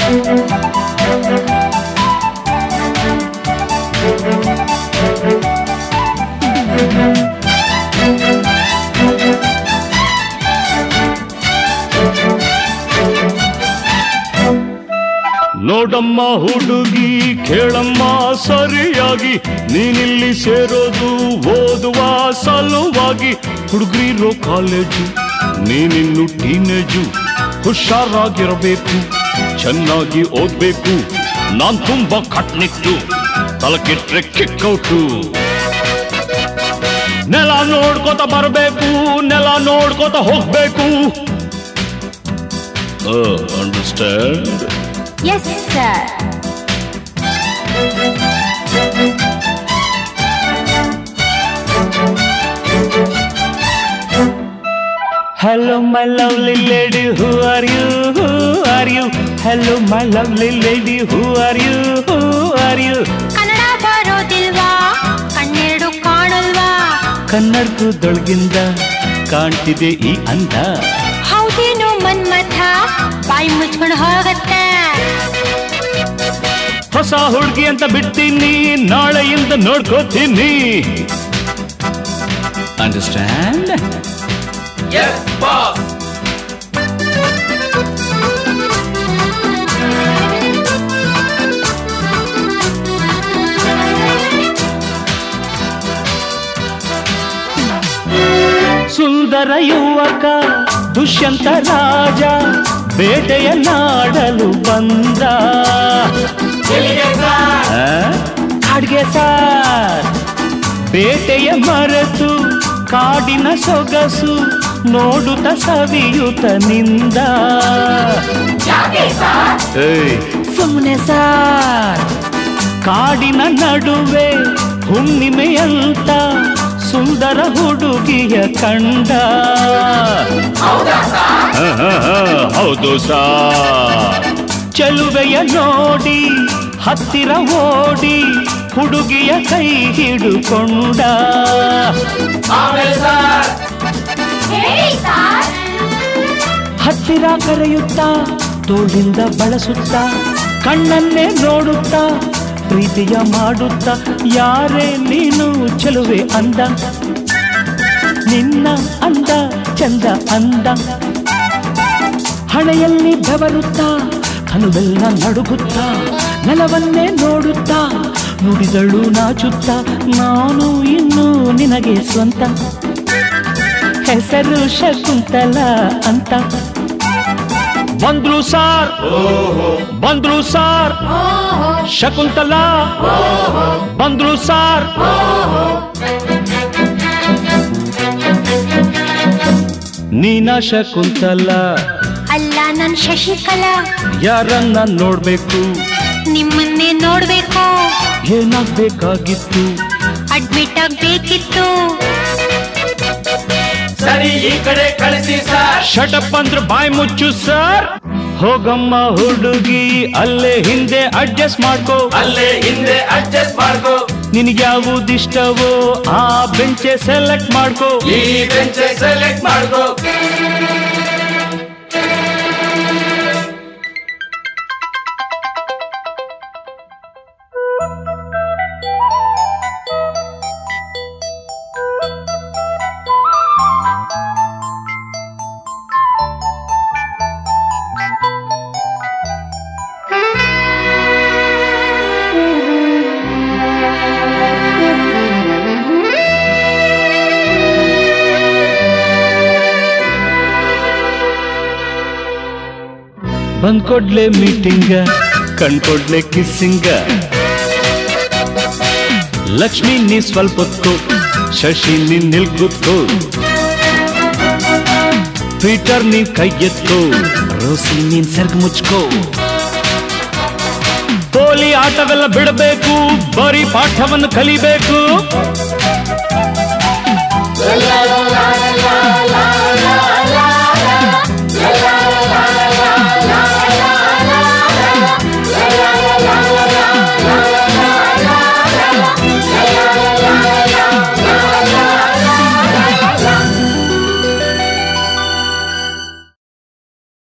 ನೋಡಮ್ಮ ಹುಡುಗಿ ಕೇಳಮ್ಮ ಸರಿಯಾಗಿ ನೀನಿಲ್ಲಿ ಸೇರೋದು ಓದುವ ಸಲುವಾಗಿ ಹುಡುಗರಿರೋ ಕಾಲೇಜು ನೀನಿನ್ನು ಟೀನೇಜು ಹುಷಾರಾಗಿರಬೇಕು ಚೆನ್ನಾಗಿ ಓದ್ಬೇಕು ನಾನ್ ತುಂಬಾ ಕಟ್ನಿಟ್ಟು ತಲಕಿಟ್ರೆ ಕಿಕ್ಕೌಟು ನೆಲ ನೋಡ್ಕೋತ ಬರಬೇಕು ನೆಲ ನೋಡ್ಕೋತ ಹೋಗ್ಬೇಕು understand yes sir Hello, my lovely lady, who are you? Who are you? Hello, my lovely lady, who are you? Who are you? Kannada ಬರೋದಿಲ್ವಾ ಕಣ್ಣೆರಡು ಕಾಣಲ್ವಾ ಕನ್ನಡಕದೊಳಗಿಂದ ಕಾಣ್ತಿದೆ ಈ ಅಂದ ಹೌದೇನು ಮನ್ಮಥ ಬಾಯಿ ಮುಚ್ಕೊಂಡು ಹೋಗತ್ತೆ ಹೊಸ ಹುಡುಗಿ ಅಂತ ಬಿಡ್ತೀನಿ ನಾಳೆಯಿಂದ ನೋಡ್ಕೋತೀನಿ ಅಂಡರ್ಸ್ಟ್ಯಾಂಡ್ Yes, boss. ಸುಂದರ ಯುವಕ ದುಷ್ಯಂತ ರಾಜ ಬೇಟೆಯನ್ನಾಡಲು ಬಂದ ಎಲ್ಲಿಗೆ ಸರ್ ಆ? ಕಾಡ್ಗೆ ಸಾರ್ ಬೇಟೆಯ ಮರೆತು ಕಾಡಿನ ಸೊಗಸು ನೋಡುತ್ತ ಸವಿಯುತ ನಿಂದ ಯಾಕೆ ಸರ್ ಏಯ್, ಸುಮ್ನೆ ಸಾರ್ ಕಾಡಿನ ನಡುವೆ ಹುಣ್ಣಿಮೆಯಂತ ಸುಂದರ ಹುಡುಗಿಯ ಕಂಡ ಹೌದಾ ಸರ್ ಹ, ಹ, ಹ, ಹೌದು ಸಾರ್ ಚೆಲುವೆಯ ನೋಡಿ ಹತ್ತಿರ ಓಡಿ ಹುಡುಗಿಯ ಕೈ ಹಿಡುಕೊಂಡ ಆಮೇಲೆ ಸರ್ ಹೇಳಿ ಸರ್ ಹತ್ತಿರ ಕರೆಯುತ್ತಾ ತೋಳಿಂದ ಬಳಸುತ್ತಾ ಕಣ್ಣನ್ನೇ ನೋಡುತ್ತಾ ಪ್ರೀತಿಯ ಮಾಡುತ್ತಾ ಯಾರೇ ನೀನು ಚೆಲುವೆ ಅಂದ ನಿನ್ನ ಅಂದ ಚಂದ ಅಂದ ಹಣೆಯಲ್ಲಿ ಬೆವರುತ್ತಾ ಕನುವೆಲ್ಲ ನಡುಗುತ್ತಾ ನೆಲವನ್ನೇ ನೋಡುತ್ತಾ ನುಡಿದಳು ನಾಚುತ್ತಾ ನಾನು ಇನ್ನು ನಿನಗೆ ಸ್ವಂತ ಹೆಸರು ಶಕುಂತಲ ಅಂತ ಬಂದ್ರು ಸಾರ್ ಬಂದ್ರು ಸಾರ್ ಓಹೋ ಶಕುಂತಲ ಬಂದ್ರು ಸಾರ್ ನೀನ ಶಕುಂತಲ ಅಲ್ಲ ನನ್ ಶಶಿಕಲಾ ಯಾರನ್ನ ನೋಡ್ಬೇಕು ನಿಮ್ಮನ್ನೇ ನೋಡ್ಬೇಕು ಏನಾಗ್ಬೇಕಾಗಿತ್ತು ಅಡ್ಮಿಟ್ ಆಗ್ಬೇಕಿತ್ತು ಸರಿ ಈ ಕಡೆ ಕಳಿಸಿ ಸರ್ ಶಟಪ್ ಅಂದ್ರೆ ಬಾಯ್ ಮುಚ್ಚು ಸರ್ ಹೋಗಮ್ಮ ಹುಡುಗಿ ಅಲ್ಲೇ ಹಿಂದೆ ಅಡ್ಜಸ್ಟ್ ಮಾಡ್ಕೋ ಅಲ್ಲೇ ಹಿಂದೆ ಅಡ್ಜಸ್ಟ್ ಮಾಡ್ಕೋ ನಿನಗೆ ಯಾವುದಿಷ್ಟವೋ ಆ ಬೆಂಚೆ ಸೆಲೆಕ್ಟ್ ಮಾಡ್ಕೋ ಈ ಬೆಂಚ್ ಸೆಲೆಕ್ಟ್ ಮಾಡ್ಕೋ ಬಂದ್ಕೊಡ್ಲೆ ಮೀಟಿಂಗ ಕಣ್ಕೊಡ್ಲೆ ಕಿಸ್ಸಿಂಗ ಲಕ್ಷ್ಮಿ ನೀ ಸ್ವಲ್ಪ ಹೊತ್ತು ಶಶಿ ನೀನ್ ನಿಲ್ಗುತ್ತು ಪೀಟರ್ ನೀನ್ ಕೈ ಎತ್ತು ರೋಸಿ ನೀನ್ ಸರ್ಗ್ ಮುಚ್ಕೋ ಪೋಲಿ ಆಟವೆಲ್ಲ ಬಿಡಬೇಕು ಬರೀ ಪಾಠವನ್ನು ಕಲಿಬೇಕು ಎಲ್ಲ